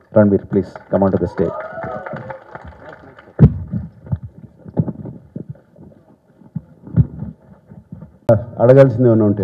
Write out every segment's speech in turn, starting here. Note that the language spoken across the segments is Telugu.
Ranbir please come on to the stage అడగాల్సింది ఏమైనా ఉంటే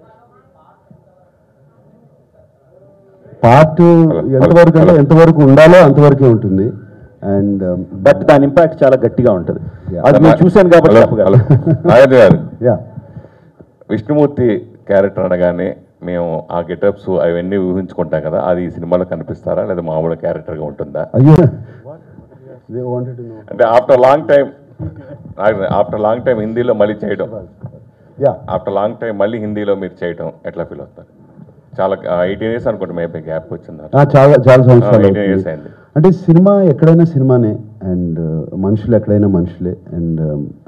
పార్ట్ ఎంతవరకు అంటే ఎంతవరకు ఉండాలో అంతవరకే ఉంటుంది అండ్ బట్ దాని ఇంపాక్ట్ చాలా గట్టిగా ఉంటుంది Yeah. అది నేను చూశాను కాబట్టి హలో, చెప్పగలను హలో. నాగార్జున గారు యా విష్ణుమూర్తి క్యారెక్టర్ అనగానే మేము ఆ గెటప్స్ అవన్నీ ఊహించుకుంటాం కదా అది ఈ సినిమాలో కనిపిస్తారా లేదా మామూలు క్యారెక్టర్గా ఉంటుందా అయ్యో They wanted to know. అంటే after long time after long time హిందీలో మళ్ళీ చేయడం యా ఆఫ్టర్ లాంగ్ టైం మళ్ళీ హిందీలో మీరు చేయడం ఎట్లా ఫీల్ అవుతారు చాలా ఎయిటీన్ ఇయర్స్ అనుకుంటా మేబీ గ్యాప్ వచ్చింది ఆ, చాలా చాలా సంవత్సరాలు Ah, eighteen years అవుతుంది. అయింది. అంటే సినిమా ఎక్కడైనా సినిమానే అండ్ మనుషులు ఎక్కడైనా మనుషులే అండ్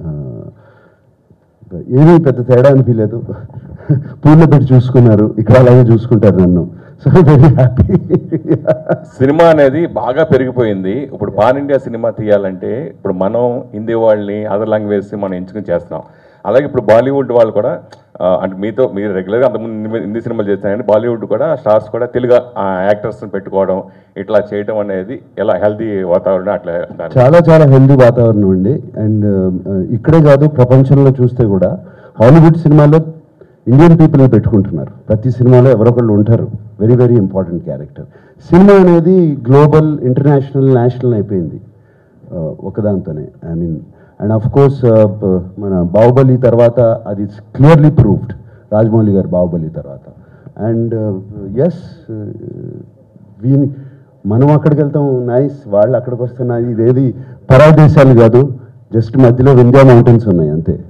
ఏమీ పెద్ద తేడా అనిపించలేదు పూల్లో పెట్టి చూసుకున్నారు ఇక్కడ అలాగే చూసుకుంటారు నన్ను సో వెరీ హ్యాపీ సినిమా అనేది బాగా పెరిగిపోయింది ఇప్పుడు పాన్ ఇండియా సినిమా తీయాలంటే ఇప్పుడు మనం హిందీ వాళ్ళని అదర్ లాంగ్వేజ్ మనం ఎంచుకుని చేస్తున్నాం అలాగే ఇప్పుడు బాలీవుడ్ వాళ్ళు కూడా ఆ, అంటే మీతో మీరు రెగ్యులర్గా అంతకుముందు హిందీ- హిందీ సినిమాలు చేస్తారండి బాలీవుడ్ కూడా స్టార్స్ కూడా తెలుగు యాక్టర్స్ని పెట్టుకోవడం ఇట్లా చేయడం అనేది ఎలా హెల్దీ వాతావరణం అట్లా దాన్ని- చాలా చాలా హెల్దీ వాతావరణం అండి అండ్ ఇక్కడే కాదు ప్రపంచంలో చూస్తే కూడా హాలీవుడ్ సినిమాలో ఇండియన్ పీపుల్ని పెట్టుకుంటున్నారు ప్రతి సినిమాలో ఎవరొకళ్ళు ఉంటారు వెరీ వెరీ ఇంపార్టెంట్ క్యారెక్టర్ సినిమా అనేది గ్లోబల్ ఇంటర్నేషనల్ నేషనల్ అయిపోయింది uh, ఒకదాంతోనే I mean and of course మన బాహుబలి తర్వాత అది క్లియర్లీ ప్రూవ్డ్ రాజమౌళి గారు బాహుబలి తర్వాత అండ్ ఎస్ వీని మనం అక్కడికి వెళ్తాం నైస్ వాళ్ళు అక్కడికి వస్తున్నారు ఇదేది పరాదేశాలు కాదు జస్ట్ మధ్యలో వింధ్యా మౌంటైన్స్ ఉన్నాయి అంతే